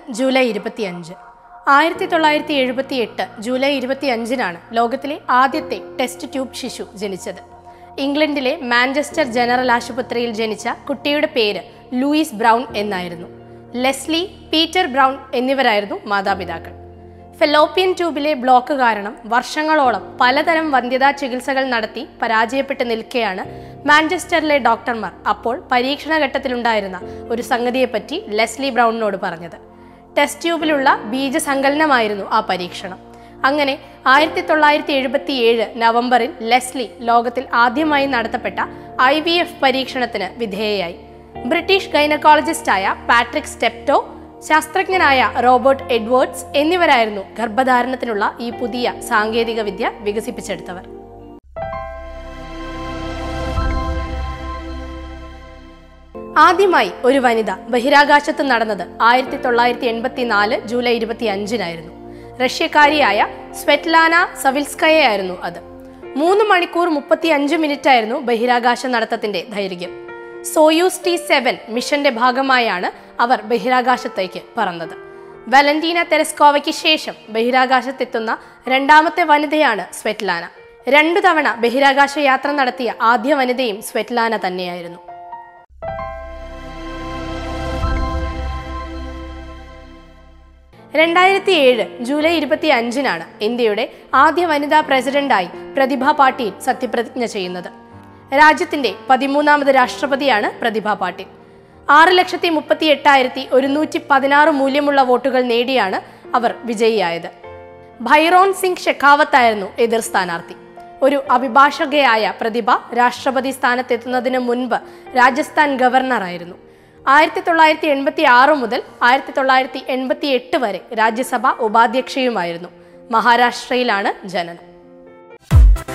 July ഇരുപത്തിയഞ്ച് ആയിരത്തി തൊള്ളായിരത്തി എഴുപത്തി എട്ട് ജൂലൈ ഇരുപത്തി അഞ്ചിനാണ് ലോകത്തിലെ ആദ്യത്തെ ടെസ്റ്റ് ട്യൂബ് ശിശു ജനിച്ചത് ഇംഗ്ലണ്ടിലെ മാഞ്ചസ്റ്റർ ജനറൽ ആശുപത്രിയിൽ ജനിച്ച കുട്ടിയുടെ പേര് ലൂയിസ് ബ്രൗൺ എന്നായിരുന്നു ലെസ്ലി പീറ്റർ ബ്രൗൺ എന്നിവരായിരുന്നു മാതാപിതാക്കൾ ഫെലോപ്പിയൻ ട്യൂബിലെ ബ്ലോക്ക് കാരണം വർഷങ്ങളോളം പലതരം വന്ധ്യതാ ചികിത്സകൾ നടത്തി പരാജയപ്പെട്ട് നിൽക്കെയാണ് മാഞ്ചസ്റ്ററിലെ ഡോക്ടർമാർ അപ്പോൾ പരീക്ഷണ ഘട്ടത്തിലുണ്ടായിരുന്ന ഒരു സംഗതിയെപ്പറ്റി ലെസ്ലി ബ്രൗണിനോട് പറഞ്ഞത് ടെസ്റ്റ് ട്യൂബിലുള്ള ബീജസങ്കലനമായിരുന്നു ആ പരീക്ഷണം അങ്ങനെ ആയിരത്തി തൊള്ളായിരത്തി എഴുപത്തി ഏഴ് നവംബറിൽ ലെസ്ലി ലോകത്തിൽ ആദ്യമായി നടത്തപ്പെട്ട ഐ വി എഫ് പരീക്ഷണത്തിന് വിധേയയായി ബ്രിട്ടീഷ് ഗൈനക്കോളജിസ്റ്റായ പാട്രിക് സ്റ്റെപ്റ്റോ ശാസ്ത്രജ്ഞനായ റോബർട്ട് എഡ്വേർഡ്സ് എന്നിവരായിരുന്നു ഗർഭധാരണത്തിനുള്ള ഈ പുതിയ സാങ്കേതിക വിദ്യ വികസിപ്പിച്ചെടുത്തവർ ആദ്യമായി ഒരു വനിത ബഹിരാകാശത്ത് നടന്നത് ആയിരത്തി തൊള്ളായിരത്തി എൺപത്തി നാല് ജൂലൈ ഇരുപത്തി അഞ്ചിനായിരുന്നു റഷ്യക്കാരിയായ സ്വെറ്റ്ലാന സവിൽസ്കയായിരുന്നു അത് മൂന്ന് മണിക്കൂർ മുപ്പത്തി അഞ്ച് മിനിറ്റ് ആയിരുന്നു ബഹിരാകാശ നടത്തത്തിന്റെ ദൈർഘ്യം സോയൂസ് ടി സെവൻ മിഷന്റെ ഭാഗമായാണ് അവർ ബഹിരാകാശത്തേക്ക് പറന്നത് വാലന്റീന തെരസ്കോവയ്ക്ക് ശേഷം ബഹിരാകാശത്തെത്തുന്ന രണ്ടാമത്തെ വനിതയാണ് സ്വെറ്റ്ലാന രണ്ടു തവണ ബഹിരാകാശ യാത്ര നടത്തിയ ആദ്യ വനിതയും സ്വെറ്റ്ലാന തന്നെയായിരുന്നു രണ്ടായിരത്തി ഏഴ് ജൂലൈ ഇരുപത്തി അഞ്ചിനാണ് ഇന്ത്യയുടെ ആദ്യ വനിതാ പ്രസിഡന്റായി പ്രതിഭ പാട്ടീൽ സത്യപ്രതിജ്ഞ ചെയ്യുന്നത് രാജ്യത്തിന്റെ പതിമൂന്നാമത് രാഷ്ട്രപതിയാണ് പ്രതിഭ പാട്ടീൽ ആറ് ലക്ഷത്തി മുപ്പത്തി എട്ടായിരത്തി ഒരുന്നൂറ്റി പതിനാറ് മൂല്യമുള്ള വോട്ടുകൾ നേടിയാണ് അവർ വിജയിയായത് ഭൈറോൺ സിംഗ് ഷെഖാവത്തായിരുന്നു എതിർ സ്ഥാനാർത്ഥി ഒരു അഭിഭാഷകയായ പ്രതിഭ രാഷ്ട്രപതി സ്ഥാനത്തെത്തുന്നതിന് മുൻപ് രാജസ്ഥാൻ ഗവർണറായിരുന്നു ആയിരത്തി തൊള്ളായിരത്തി എൺപത്തി ആറ് മുതൽ ആയിരത്തി തൊള്ളായിരത്തി എൺപത്തി എട്ട് വരെ രാജ്യസഭ ഉപാധ്യക്ഷയുമായിരുന്നു മഹാരാഷ്ട്രയിലാണ് ജനനം